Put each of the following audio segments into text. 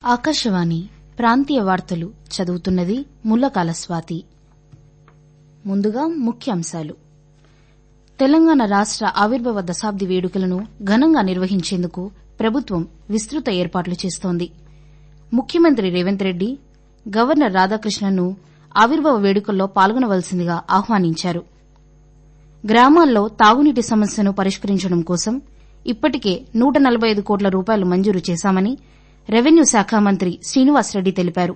ఆకాశవాణి ప్రాంతీయ వార్తలు చదువుతున్నది ముల్లకాల స్వాతి ముందుగా ముఖ్యాంశాలు తెలంగాణ రాష్ట ఆవిర్భావ దశాబ్ది వేడుకలను ఘనంగా నిర్వహించేందుకు ప్రభుత్వం విస్తృత ఏర్పాట్లు చేస్తోంది ముఖ్యమంత్రి రేవంత్ రెడ్డి గవర్నర్ రాధాకృష్ణన్ను ఆవిర్భావ వేడుకల్లో పాల్గొనవలసిందిగా ఆహ్వానించారు గ్రామాల్లో తాగునీటి సమస్యను పరిష్కరించడం కోసం ఇప్పటికే నూట నలబై ఐదు కోట్ల రూపాయలు మంజూరు చేశామని రెవెన్యూ శాఖ మంత్రి శ్రీనివాసరెడ్డి తెలిపారు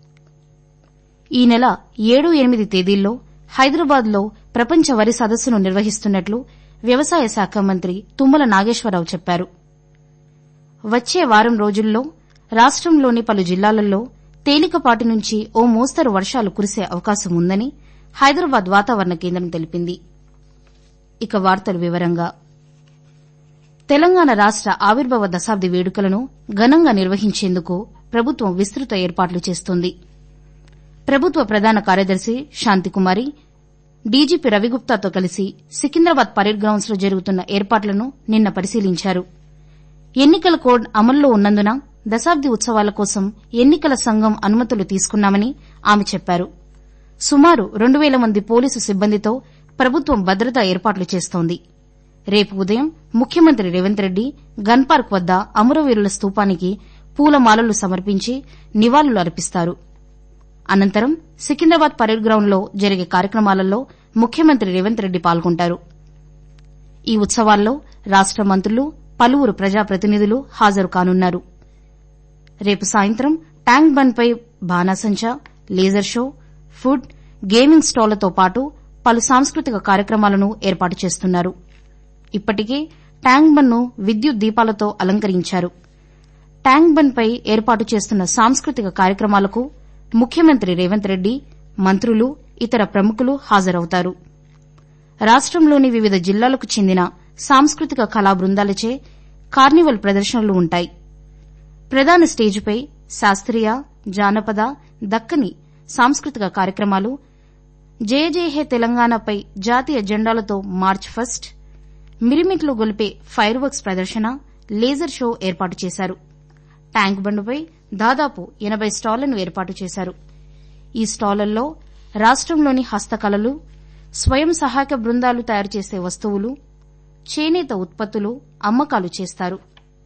ఈ నెల ఏడు ఎనిమిది తేదీల్లో హైదరాబాద్లో ప్రపంచ వరి సదస్సును నిర్వహిస్తున్నట్లు వ్యవసాయ శాఖ మంత్రి తుమ్మల నాగేశ్వరరావు చెప్పారు వచ్చే వారం రోజుల్లో రాష్టంలోని పలు జిల్లాలలో తేలికపాటి నుంచి ఓ మోస్తరు వర్షాలు కురిసే అవకాశం ఉందని హైదరాబాద్ వాతావరణ కేంద్రం తెలిపింది ఇక వార్తలు వివరంగా తెలంగాణ రాష్ట ఆవిర్భావ దశాబ్ది వేడుకలను ఘనంగా నిర్వహించేందుకు ప్రభుత్వం విస్తృత ఏర్పాట్లు చేస్తోంది ప్రభుత్వ ప్రధాన కార్యదర్శి శాంతికుమారి డీజీపీ రవిగుప్తాతో కలిసి సికింద్రాబాద్ పరేడ్ గ్రౌండ్స్ లో జరుగుతున్న ఏర్పాట్లను నిన్న పరిశీలించారు ఎన్నికల కోడ్ అమల్లో ఉన్నందున దశాబ్ది ఉత్సవాల కోసం ఎన్నికల సంఘం అనుమతులు తీసుకున్నామని ఆమె చెప్పారు సుమారు రెండు వేల మంది పోలీసు సిబ్బందితో ప్రభుత్వం భద్రతా ఏర్పాట్లు చేస్తోంది రేపు ఉదయం ముఖ్యమంత్రి రేవంత్ రెడ్డి గన్ పార్క్ వద్ద అమరవీరుల స్తూపానికి పూలమాలలు సమర్పించి నివాళులు అర్పిస్తారు అనంతరం సికింద్రాబాద్ పరేడ్ గ్రౌండ్లో జరిగే కార్యక్రమాలలో ముఖ్యమంత్రి రేవంత్ రెడ్డి పాల్గొంటారు ఈ ఉత్సవాల్లో రాష్ట మంత్రులు పలువురు ప్రజాప్రతినిధులు హాజరు కానున్నారు రేపు సాయంత్రం ట్యాంక్ బండ్పై బాణాసంచా లేజర్ షో ఫుడ్ గేమింగ్ స్టాళ్లతో పాటు పలు సాంస్కృతిక కార్యక్రమాలను ఏర్పాటు చేస్తున్నారు ఇప్పటికే ట్యాంక్ బండ్ను విద్యుత్ దీపాలతో అలంకరించారు ట్యాంక్ బండ్పై ఏర్పాటు చేస్తున్న సాంస్కృతిక కార్యక్రమాలకు ముఖ్యమంత్రి రేవంత్ రెడ్డి మంత్రులు ఇతర ప్రముఖులు హాజరవుతారు రాష్టంలోని వివిధ జిల్లాలకు చెందిన సాంస్కృతిక కళా బృందాలచే కార్నివల్ ప్రదర్శనలు ఉంటాయి ప్రధాన స్టేజిపై శాస్త్రీయ జానపద దక్కని సాంస్కృతిక కార్యక్రమాలు జయ జయ హే తెలంగాణపై జాతీయ జెండాలతో మార్చ్ ఫస్ట్ మిరిమిట్లు గొలిపే ఫైర్ వర్క్స్ ప్రదర్శన లేజర్ షో ఏర్పాటు చేశారు ట్యాంక్ బండ్పై దాదాపు ఎనబై స్టాళ్లను ఏర్పాటు చేశారు ఈ స్టాళ్లలో రాష్టంలోని హస్తకళలు స్వయం సహాయక బృందాలు తయారు చేసే వస్తువులు చేనేత ఉత్పత్తులు అమ్మకాలు చేస్తారు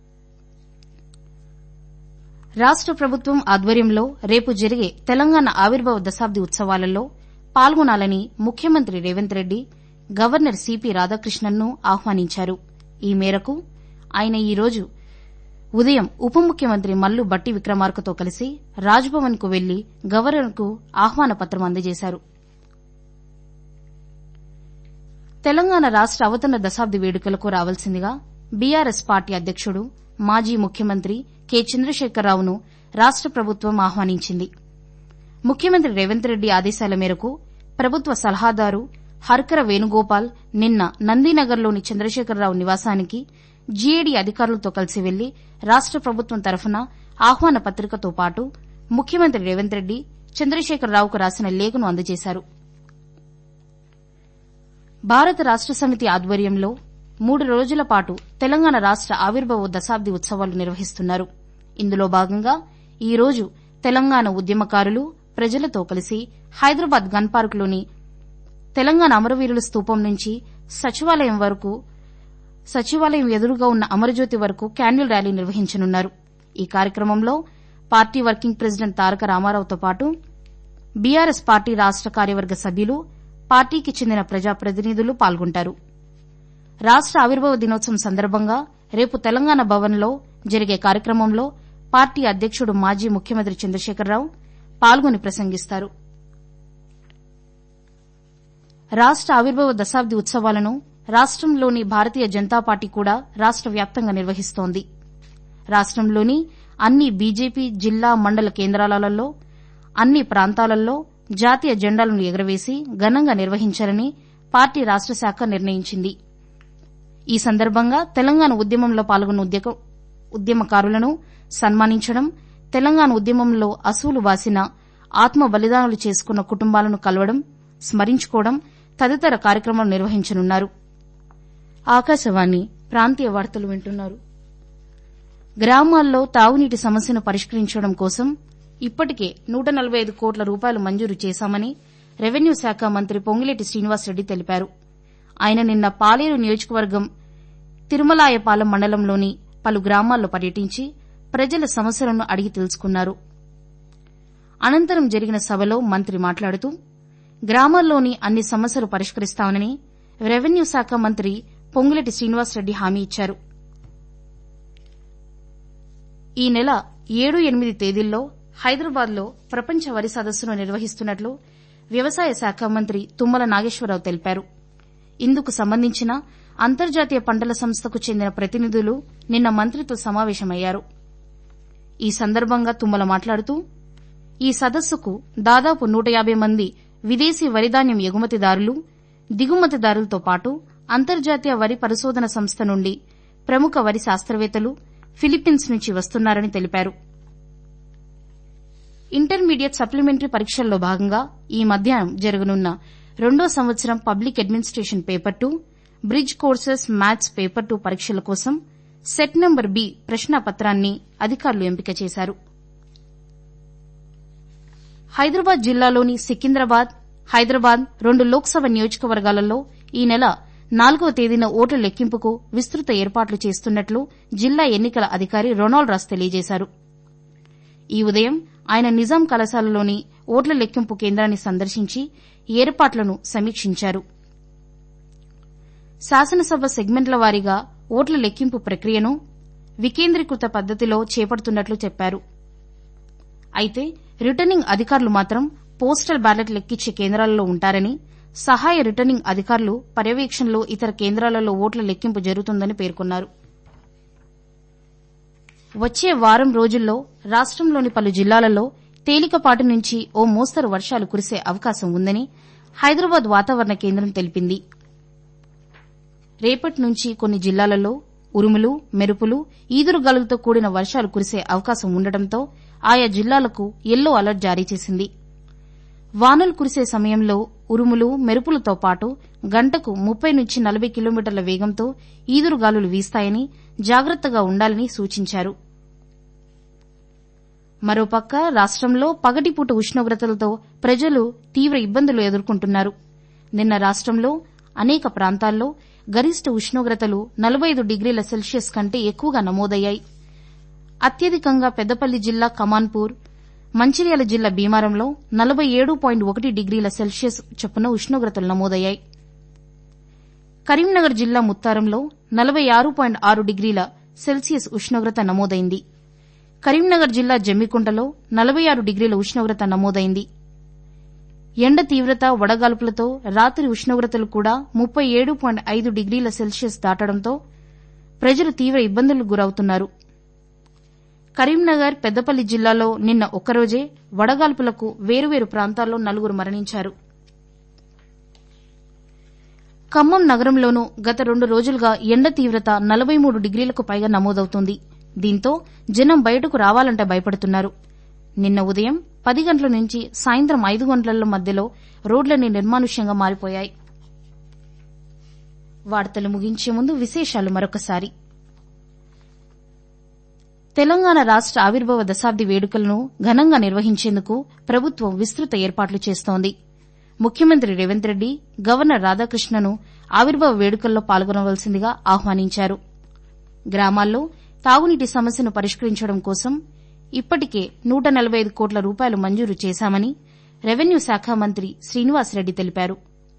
రాష్ట ప్రభుత్వం ఆధ్వర్యంలో రేపు జరిగే తెలంగాణ ఆవిర్భావ దశాబ్ది ఉత్సవాలలో పాల్గొనాలని ముఖ్యమంత్రి రేవంత్ రెడ్డి గవర్నర్ సిపి రాధాకృష్ణన్ను ఆహ్వానించారు ఈ మేరకు ఆయన ఈ రోజు ఉదయం ఉప ముఖ్యమంత్రి మల్లు బట్టి విక్రమార్కతో కలిసి రాజ్భవన్ కు వెళ్లి గవర్నర్కు ఆహ్వాన పత్రం అందజేశారు తెలంగాణ రాష్ట అవతరణ దశాబ్ది వేడుకలకు రావాల్సిందిగా బీఆర్ఎస్ పార్టీ అధ్యకుడు మాజీ ముఖ్యమంత్రి కె చంద్రశేఖరరావును రాష్ట ప్రభుత్వం ఆహ్వానించింది ముఖ్యమంత్రి రేవంత్ రెడ్డి ఆదేశాల మేరకు ప్రభుత్వ సలహాదారు హర్కర వేణుగోపాల్ నిన్న నందీనగర్లోని చంద్రశేఖరరావు నివాసానికి జీఏడీ అధికారులతో కలిసి వెళ్లి రాష్ట ప్రభుత్వం తరఫున ఆహ్వాన పత్రికతో పాటు ముఖ్యమంత్రి రేవంత్ రెడ్డి చంద్రశేఖరరావుకు రాసిన లేఖను అందజేశారు భారత రాష్ట సమితి ఆధ్వర్యంలో మూడు రోజుల పాటు తెలంగాణ రాష్ట ఆవిర్భావ దశాబ్ది ఉత్సవాలు నిర్వహిస్తున్నారు ఇందులో భాగంగా ఈ రోజు తెలంగాణ ఉద్యమకారులు ప్రజలతో కలిసి హైదరాబాద్ గన్ పార్కులోని తెలంగాణ అమరవీరుల స్తూపం నుంచి సచివాలయం వరకు సచివాలయం ఎదురుగా ఉన్న అమరజ్యోతి వరకు క్యాండిల్ ర్యాలీ నిర్వహించనున్నారు ఈ కార్యక్రమంలో పార్టీ వర్కింగ్ ప్రెసిడెంట్ తారక రామారావుతో పాటు బీఆర్ఎస్ పార్టీ రాష్ట కార్యవర్గ సభ్యులు పార్టీకి చెందిన ప్రజాప్రతినిధులు పాల్గొంటారు రాష్ట ఆవిర్భావ దినోత్సవం సందర్భంగా రేపు తెలంగాణ భవన్లో జరిగే కార్యక్రమంలో పార్టీ అధ్యకుడు మాజీ ముఖ్యమంత్రి చంద్రశేఖరరావు పాల్గొని ప్రసంగిస్తారు రాష్ట ఆవిర్భావ దశాబ్ది ఉత్సవాలను రాష్టంలోని భారతీయ జనతా పార్టీ కూడా రాష్ట వ్యాప్తంగా నిర్వహిస్తోంది రాష్టంలోని అన్ని బీజేపీ జిల్లా మండల కేంద్రాలలో అన్ని ప్రాంతాలలో జాతీయ జెండాలను ఎగురవేసి ఘనంగా నిర్వహించాలని పార్టీ రాష్ట శాఖ నిర్ణయించింది ఈ సందర్భంగా తెలంగాణ ఉద్యమంలో పాల్గొన్న ఉద్యమకారులను సన్మానించడం తెలంగాణ ఉద్యమంలో అసూలు బాసిన ఆత్మ బలిదానాలు చేసుకున్న కుటుంబాలను కలవడం స్మరించుకోవడం తదితర కార్యక్రమాలు నిర్వహించనున్నారు ఆకాశవాణి ప్రాంతీయ వార్తలు వింటున్నారు గ్రామాల్లో తాగునీటి సమస్యను పరిష్కరించడం కోసం ఇప్పటికే నూట నలభై ఐదు కోట్ల రూపాయలు మంజూరు చేశామని రెవెన్యూ శాఖ మంత్రి పొంగిలేటి శ్రీనివాసరెడ్డి తెలిపారు ఆయన నిన్న పాలేరు నియోజకవర్గం తిరుమలాయపాలెం మండలంలోని పలు గ్రామాల్లో పర్యటించి ప్రజల సమస్యలను అడిగి తెలుసుకున్నారు అనంతరం జరిగిన సభలో మంత్రి మాట్లాడుతూ గ్రామాల్లోని అన్ని సమస్యలు పరిష్కరిస్తామని రెవెన్యూ శాఖ మంత్రి పొంగులేటి శ్రీనివాసరెడ్డి హామీ ఇచ్చారు ఈ నెల ఏడు ఎనిమిది తేదీల్లో హైదరాబాద్లో ప్రపంచ వరి సదస్సును నిర్వహిస్తున్నట్లు వ్యవసాయ శాఖ మంత్రి తుమ్మల నాగేశ్వరరావు తెలిపారు ఇందుకు సంబంధించిన అంతర్జాతీయ పంటల సంస్థకు చెందిన ప్రతినిధులు నిన్న మంత్రితో సమావేశమయ్యారు ఈ సందర్భంగా తుమ్మల మాట్లాడుతూ ఈ సదస్సుకు దాదాపు నూట యాబై మంది విదేశీ వరిధాన్యం ఎగుమతిదారులు దిగుమతిదారులతో పాటు అంతర్జాతీయ వరి పరిశోధన సంస్థ నుండి ప్రముఖ వరి శాస్త్రవేత్తలు ఫిలిప్పీన్స్ నుంచి వస్తున్నారని తెలిపారు ఇంటర్మీడియట్ సప్లిమెంటరీ పరీక్షల్లో భాగంగా ఈ మధ్యాహ్నం జరగనున్న రెండో సంవత్సరం public administration paper two bridge courses maths paper two పరీక్షల కోసం సెట్ నంబర్ బి ప్రశ్నాపత్రాన్ని అధికారులు ఎంపిక చేశారు హైదరాబాద్ జిల్లాలోని సికింద్రాబాద్ హైదరాబాద్ రెండు లోక్సభ నియోజకవర్గాలలో ఈ నెల నాలుగవ తేదీన ఓట్ల లెక్కింపుకు విస్తృత ఏర్పాట్లు చేస్తున్నట్లు జిల్లా ఎన్నికల అధికారి రొనాల్డ్ రాస్ తెలియజేశారు ఈ ఉదయం ఆయన నిజాం కళాశాలలోని ఓట్ల లెక్కింపు కేంద్రాన్ని సందర్శించి ఏర్పాట్లను సమీక్షించారు శాసనసభ సెగ్మెంట్ల వారీగా ఓట్ల లెక్కింపు ప్రక్రియను వికేంద్రీకృత పద్దతిలో చేపడుతున్నట్లు చెప్పారు అయితే రిటర్నింగ్ అధికారులు మాత్రం పోస్టల్ బ్యాలెట్ లెక్కించే కేంద్రాలలో ఉంటారని సహాయ రిటర్నింగ్ అధికారులు పర్యవేక్షణలో ఇతర కేంద్రాలలో ఓట్ల లెక్కింపు జరుగుతుందని పేర్కొన్నారు వచ్చే వారం రోజుల్లో రాష్టంలోని పలు జిల్లాలలో తేలికపాటి నుంచి ఓ మోస్తరు వర్షాలు కురిసే అవకాశం ఉందని హైదరాబాద్ వాతావరణ కేంద్రం తెలిపింది రేపటి నుంచి కొన్ని జిల్లాలలో ఉరుములు మెరుపులు ఈదురుగాలులతో కూడిన వర్షాలు కురిసే అవకాశం ఉండటంతో ఆయా జిల్లాలకు ఎల్లో అలర్ట్ జారీ చేసింది వానలు కురిసే సమయంలో ఉరుములు మెరుపులతో పాటు గంటకు ముప్పై నుంచి నలభై కిలోమీటర్ల వేగంతో ఈదురుగాలులు వీస్తాయని జాగ్రత్తగా ఉండాలని సూచించారు మరోపక్క రాష్టంలో పగటిపూట ఉష్ణోగ్రతలతో ప్రజలు తీవ్ర ఇబ్బందులు ఎదుర్కొంటున్నారు నిన్న రాష్టంలో అనేక ప్రాంతాల్లో గరిష్ట ఉష్ణోగ్రతలు నలభై ఐదు డిగ్రీల సెల్సియస్ కంటే ఎక్కువగా నమోదయ్యాయి అత్యధికంగా పెద్దపల్లి జిల్లా కమాన్పూర్ మంచిర్యాల జిల్లా భీమారంలో నలభై ఏడు పాయింట్ ఒకటి డిగ్రీల సెల్సియస్ చొప్పున ఉష్ణోగ్రతలు నమోదయ్యాయి కరీంనగర్ జిల్లా ముత్తారంలో నలభై ఆరు పాయింట్ ఆరు డిగ్రీల సెల్సియస్ ఉష్ణోగ్రత నమోదైంది కరీంనగర్ జిల్లా జమ్మికుంటలో నలభై ఆరు డిగ్రీల ఉష్ణోగ్రత నమోదైంది ఎండ తీవ్రత వడగాల్పులతో రాత్రి ఉష్ణోగ్రతలు కూడా ముప్పై ఏడు పాయింట్ ఐదు డిగ్రీల సెల్సియస్ దాటడంతో ప్రజలు తీవ్ర ఇబ్బందులకు గురవుతున్నారు కరీంనగర్ పెద్దపల్లి జిల్లాలో నిన్న ఒక్కరోజే వడగాల్పులకు వేరువేరు ప్రాంతాల్లో నలుగురు మరణించారు ఖమ్మం నగరంలోనూ గత రెండు రోజులుగా ఎండ తీవ్రత నలభై మూడు డిగ్రీలకు పైగా నమోదవుతోంది దీంతో జనం బయటకు రావాలంటే భయపడుతున్నారు నిన్న ఉదయం పది గంటల నుంచి సాయంత్రం ఐదు గంటల మధ్యలో రోడ్లన్నీ నిర్మానుష్యంగా మారిపోయాయి వార్తలు ముగించే ముందు విశేషాలు మరొకసారి తెలంగాణ రాష్ట ఆవిర్భావ దశాబ్ది వేడుకలను ఘనంగా నిర్వహించేందుకు ప్రభుత్వం విస్తృత ఏర్పాట్లు చేస్తోంది ముఖ్యమంత్రి రేవంత్ రెడ్డి గవర్నర్ రాధాకృష్ణను ఆవిర్భావ వేడుకల్లో పాల్గొనవలసిందిగా ఆహ్వానించారు గ్రామాల్లో తాగునీటి సమస్యను పరిష్కరించడం కోసం ఇప్పటికే నూట నలభై ఐదు కోట్ల రూపాయలు మంజూరు చేశామని రెవెన్యూ శాఖ మంత్రి శ్రీనివాసరెడ్డి తెలిపారు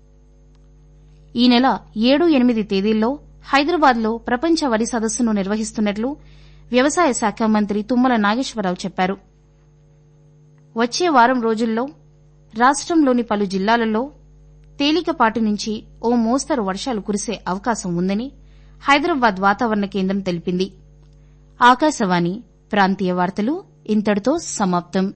ఈ నెల ఏడు ఎనిమిది తేదీల్లో హైదరాబాద్లో ప్రపంచ వరి సదస్సును నిర్వహిస్తున్నట్లు వ్యవసాయ శాఖ మంత్రి తుమ్మల నాగేశ్వరరావు చెప్పారు వచ్చే వారం రోజుల్లో రాష్టంలోని పలు జిల్లాలలో తేలికపాటి నుంచి ఓ మోస్తరు వర్షాలు కురిసే అవకాశం ఉందని హైదరాబాద్ వాతావరణ కేంద్రం తెలిపింది ఆకాశవాణి ప్రాంతీయ వార్తలు ఇంతటితో సమాప్తం